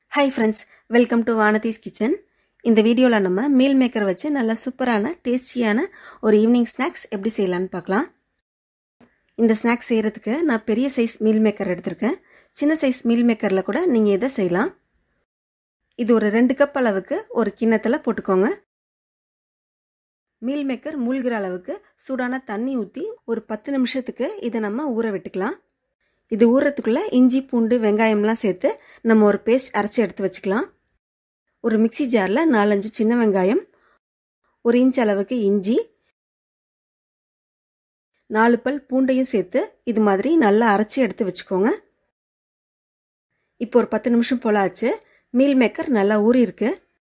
hi friends welcome to Vanathi's kitchen இந்த வீடியோவில் நம்ம மீல் மேக்கர் வச்சு நல்ல சூப்பரான டேஸ்டியான ஒரு ஈவினிங் ஸ்நாக்ஸ் எப்படி செய்யலான்னு பார்க்கலாம் இந்த ஸ்நாக்ஸ் செய்கிறதுக்கு நான் பெரிய சைஸ் மீல் மேக்கர் எடுத்திருக்கேன் சின்ன சைஸ் மீல் மேக்கரில் கூட நீங்கள் இதை செய்யலாம் இது ஒரு ரெண்டு கப் அளவுக்கு ஒரு கிண்ணத்தில் போட்டுக்கோங்க மீல் மேக்கர் மூழ்கிற அளவுக்கு சூடான தண்ணி ஊற்றி ஒரு பத்து நிமிஷத்துக்கு இதை நம்ம ஊற விட்டுக்கலாம் இது ஊறத்துக்குள்ளே இஞ்சி பூண்டு வெங்காயம்லாம் சேர்த்து நம்ம ஒரு பேஸ்ட் அரைச்சி எடுத்து வச்சுக்கலாம் ஒரு மிக்சி ஜாரில் நாலஞ்சு சின்ன வெங்காயம் ஒரு இன்ச் அளவுக்கு இஞ்சி நாலு பல் பூண்டையும் சேர்த்து இது மாதிரி நல்லா அரைச்சி எடுத்து வச்சுக்கோங்க இப்போ ஒரு பத்து நிமிஷம் போல ஆச்சு மீல் மேக்கர் நல்லா ஊறி இருக்கு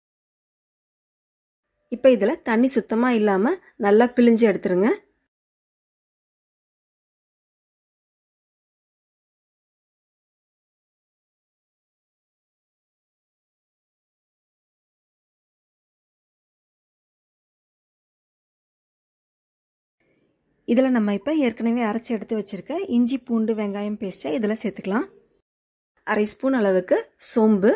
இப்போ இதில் தண்ணி சுத்தமாக இல்லாமல் நல்லா பிழிஞ்சு எடுத்துருங்க இதில் நம்ம இப்போ ஏற்கனவே அரைச்சி எடுத்து வச்சுருக்க இஞ்சி பூண்டு வெங்காயம் பேஸ்ட்டை இதில் சேர்த்துக்கலாம் அரை ஸ்பூன் அளவுக்கு சோம்பு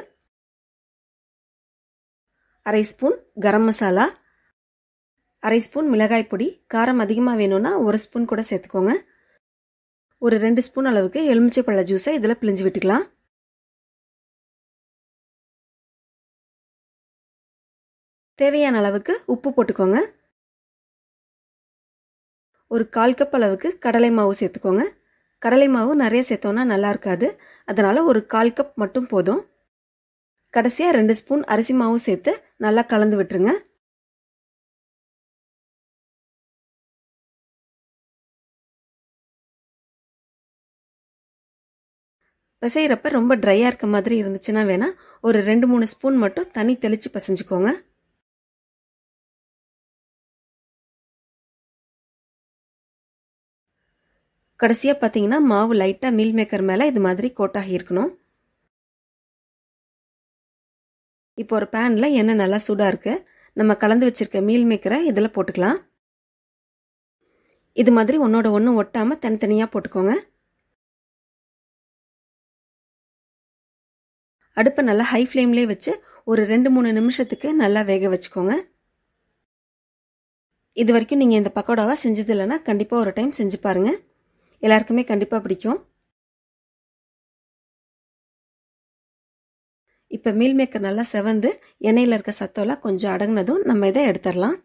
அரை ஸ்பூன் கரம் மசாலா அரை ஸ்பூன் மிளகாய் பொடி காரம் அதிகமாக வேணும்னா ஒரு ஸ்பூன் கூட சேர்த்துக்கோங்க ஒரு ரெண்டு ஸ்பூன் அளவுக்கு எலுமிச்சை பழ ஜூஸை இதில் பிழிஞ்சு விட்டுக்கலாம் தேவையான அளவுக்கு உப்பு போட்டுக்கோங்க ஒரு கால் கப் அளவுக்கு கடலை மாவு சேர்த்துக்கோங்க கடலை மாவு நிறைய சேர்த்தோன்னா நல்லா இருக்காது அதனால் ஒரு கால் கப் மட்டும் போதும் கடைசியாக ரெண்டு ஸ்பூன் அரிசி மாவு சேர்த்து நல்லா கலந்து விட்டுருங்க பிசைகிறப்ப ரொம்ப ட்ரையாக இருக்க மாதிரி இருந்துச்சுன்னா வேணால் ஒரு ரெண்டு மூணு ஸ்பூன் மட்டும் தண்ணி தெளித்து பசைஞ்சுக்கோங்க கடைசியாக பார்த்தீங்கன்னா மாவு லைட்டாக மீல் மேக்கர் மேலே இது மாதிரி கோட்டாகி இருக்கணும் இப்போ ஒரு பேனில் எண்ணெய் நல்லா சூடாக இருக்குது நம்ம கலந்து வச்சுருக்க மீல் மேக்கரை இதில் போட்டுக்கலாம் இது மாதிரி ஒன்றோட ஒன்று ஒட்டாமல் தனித்தனியாக போட்டுக்கோங்க அடுப்பை நல்லா ஹை ஃப்ளேம்லேயே வச்சு ஒரு ரெண்டு மூணு நிமிஷத்துக்கு நல்லா வேக வச்சுக்கோங்க இது வரைக்கும் நீங்கள் இந்த பக்கோடாவை செஞ்சது இல்லைன்னா கண்டிப்பாக ஒரு டைம் செஞ்சு பாருங்கள் எல்லாருக்குமே கண்டிப்பாக பிடிக்கும் இப்போ மீல் மேக்கர் நல்லா செவந்து எண்ணெயில் இருக்க சத்தம்லாம் கொஞ்சம் அடங்கினதும் நம்ம இதை எடுத்துடலாம்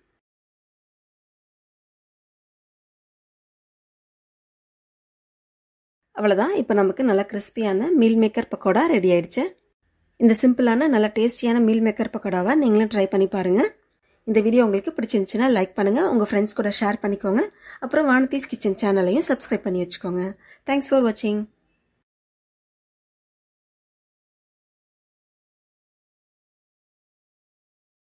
அவ்வளோதான் இப்போ நமக்கு நல்லா கிறிஸ்பியான மீல் மேக்கர் பக்கோடா ரெடி ஆயிடுச்சு இந்த சிம்பிளான நல்ல டேஸ்டியான மீல் மேக்கர் பக்கோடாவை நீங்களும் ட்ரை பண்ணி பாருங்கள் இந்த வீடியோ உங்களுக்கு பிடிச்சிருந்துச்சுன்னா லைக் பண்ணுங்கள் உங்கள் ஃப்ரெண்ட்ஸ் கூட ஷேர் பண்ணிக்கோங்க அப்புறம் வானதீஸ் கிச்சன் சேனலையும் சப்ஸ்கிரைப் பண்ணி வச்சுக்கோங்க தேங்க்ஸ் ஃபார் வாட்சிங்